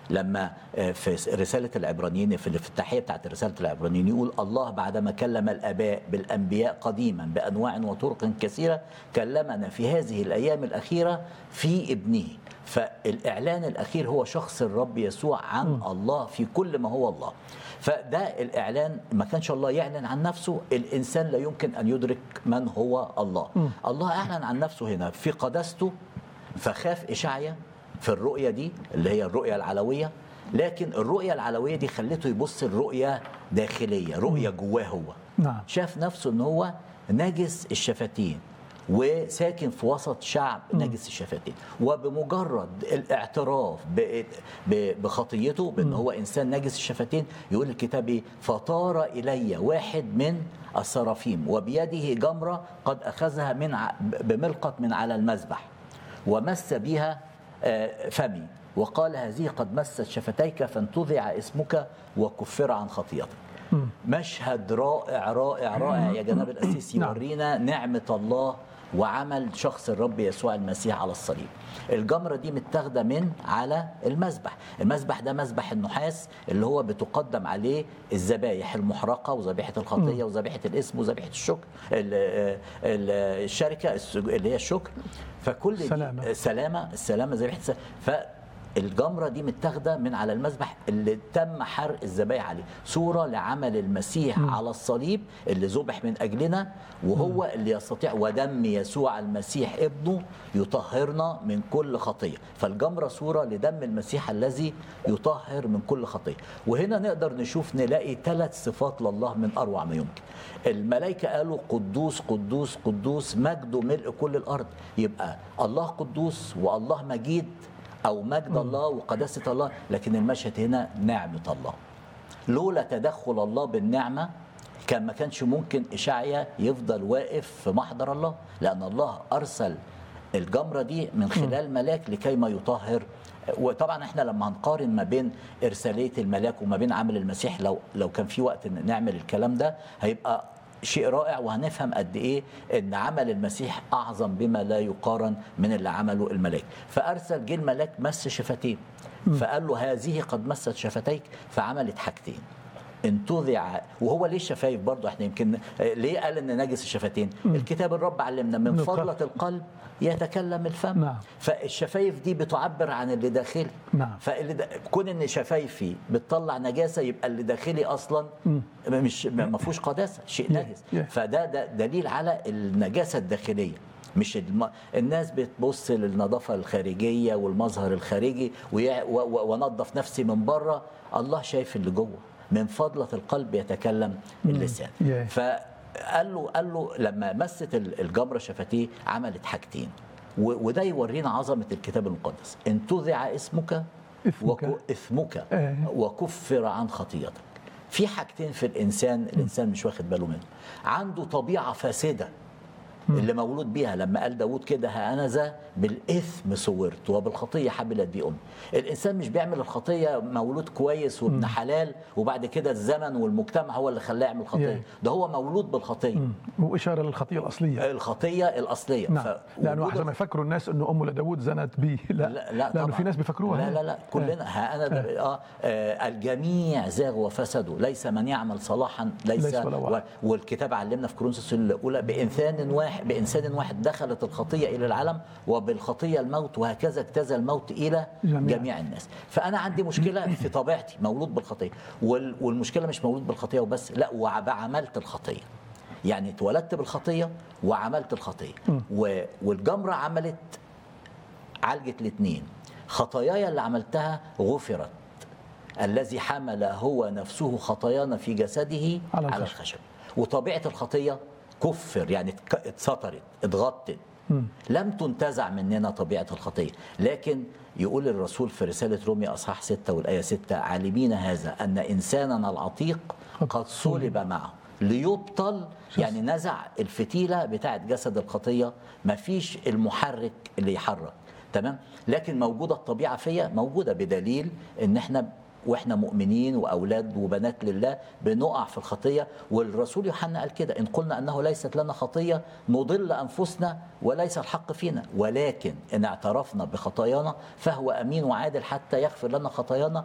لما آه، في رساله العبرانيين في الافتتاحيه بتاعت رساله العبرانيين يقول الله بعدما كلم الاباء بالانبياء قديما بانواع وطرق كثيره كلمنا في هذه الايام الاخيره في ابنه فالاعلان الاخير هو شخص الرب يسوع عن الله في كل ما هو الله فده الاعلان ما كانش الله يعلن عن نفسه الانسان لا يمكن ان يدرك من هو الله الله اعلن عن نفسه هنا في قداسته فخاف اشعيا في الرؤيه دي اللي هي الرؤيه العلويه لكن الرؤيه العلويه دي خلته يبص الرؤيه داخليه رؤيه جواه هو نعم. شاف نفسه ان هو نجس الشفتين وساكن في وسط شعب نجس الشفتين وبمجرد الاعتراف ب- ب- بخطيته بان هو انسان نجس الشفتين يقول الكتاب ايه فطار الي واحد من السرافيم وبيده جمره قد اخذها من ع- بملقط من على المذبح ومس بها آه، فمي وقال هذه قد مست شفتيك فانتزع اسمك وكفر عن خطيئتك مشهد رائع رائع رائع يا جناب الأسيس نعم. يورينا نعمة الله وعمل شخص الرب يسوع المسيح على الصليب الجمرة دي متاخدة من على المذبح المذبح ده مذبح النحاس اللي هو بتقدم عليه الذبايح المحرقة وذبيحة الخطية وذبيحة الاسم وذبيحة الشكر ال- ال- الشركة الس- اللي هي الشكر فكل دي سلامة. السلامة السلامة ذبيحة السلامة فالجمرة دي متاخدة من على المذبح اللي تم حرق الذبايح عليه صورة لعمل المسيح م. على الصليب اللي ذبح من أجلنا وهو م. اللي يستطيع ودم يسوع المسيح ابنه يطهرنا من كل خطية فالجمرة صورة لدم المسيح الذي يطهر من كل خطية وهنا نقدر نشوف نلاقي ثلاث صفات لله من أروع ما يمكن الملائكة قالوا قدوس قدوس قدوس مجده ملء كل الأرض يبقى الله قدوس والله مجيد أو مجد الله وقداسة الله لكن المشهد هنا نعمة الله لولا تدخل الله بالنعمة كان ما كانش ممكن إشعيا يفضل واقف في محضر الله لأن الله أرسل الجمرة دي من خلال ملاك لكي ما يطهر وطبعا احنا لما هنقارن ما بين ارساليه الملاك وما بين عمل المسيح لو لو كان في وقت إن نعمل الكلام ده هيبقى شيء رائع وهنفهم قد ايه ان عمل المسيح اعظم بما لا يقارن من اللي عمله الملاك فارسل جه الملاك مس شفتيه فقال له هذه قد مست شفتيك فعملت حاجتين انتزع وهو ليه الشفايف برضه احنا يمكن ليه قال ان نجس الشفتين الكتاب الرب علمنا من من فضله القلب. القلب يتكلم الفم نعم. فالشفايف دي بتعبر عن اللي داخلي نعم. فاللي دا... كون ان شفايفي بتطلع نجاسه يبقى اللي داخلي اصلا مش ما فيهوش قداسه شيء Yeah, نجس yeah. فده ده دليل على النجاسه الداخليه مش الم... الناس بتبص للنظافه الخارجيه والمظهر الخارجي ويع... و... و... ونظف نفسي من بره الله شايف اللي جوه من فضله القلب يتكلم اللسان Yeah. فقال له قال له لما مست ال- الجمره شفتيه عملت حاجتين و... وده يورينا عظمه الكتاب المقدس انتزع اسمك إثمك. وك... اثمك آه. وكفر عن خطيئتك في حاجتين في الانسان الانسان مش واخد باله منه عنده طبيعه فاسده اللي مولود بيها لما قال داود كده ها انا ذا بالاثم صورت وبالخطيه حبلت بي امي الانسان مش بيعمل الخطيه مولود كويس وابن حلال وبعد كده الزمن والمجتمع هو اللي خلاه يعمل خطيه Yeah. ده هو مولود بالخطيه وإشارة للخطية الأصلية الخطيه الاصليه نعم ف- لأنه وجود حسب ما يفكروا الناس أنه أمه لداود زنت به لا, لا لا لأنه طبعا في ناس بيفكروها لا هيك. لا لا كلنا ها انا ده- آه, اه الجميع زاغوا وفسدوا ليس من يعمل صلاحا ليس, ليس ولا واحد. و- والكتاب علمنا في كورنثوس الاولى بانسان واحد بانسان واحد دخلت الخطيه الى العالم وبالخطيه الموت وهكذا اجتاز الموت الى جميع. جميع, جميع الناس فانا عندي مشكله في طبيعتي مولود بالخطيه وال- والمشكله مش مولود بالخطيه وبس لا وعملت الخطيه يعني اتولدت بالخطيه وعملت الخطيه و- والجمره عملت عالجت الاثنين خطاياي اللي عملتها غفرت الذي حمل هو نفسه خطايانا في جسده على على, الخشب. الخشب وطبيعه الخطيه كفر يعني اتك- اتسطرت اتغطت لم تنتزع مننا طبيعه الخطيه لكن يقول الرسول في رساله روميا اصحاح 6 والايه 6 عالمين هذا ان انساننا العتيق قد صلب معه ليبطل يعني نزع الفتيله بتاعه جسد الخطيه مفيش المحرك اللي يحرك تمام لكن موجوده الطبيعه فيا موجوده بدليل ان احنا واحنا مؤمنين واولاد وبنات لله بنقع في الخطيه والرسول يوحنا قال كده ان قلنا انه ليست لنا خطيه نضل انفسنا وليس الحق فينا ولكن ان اعترفنا بخطايانا فهو امين وعادل حتى يغفر لنا خطايانا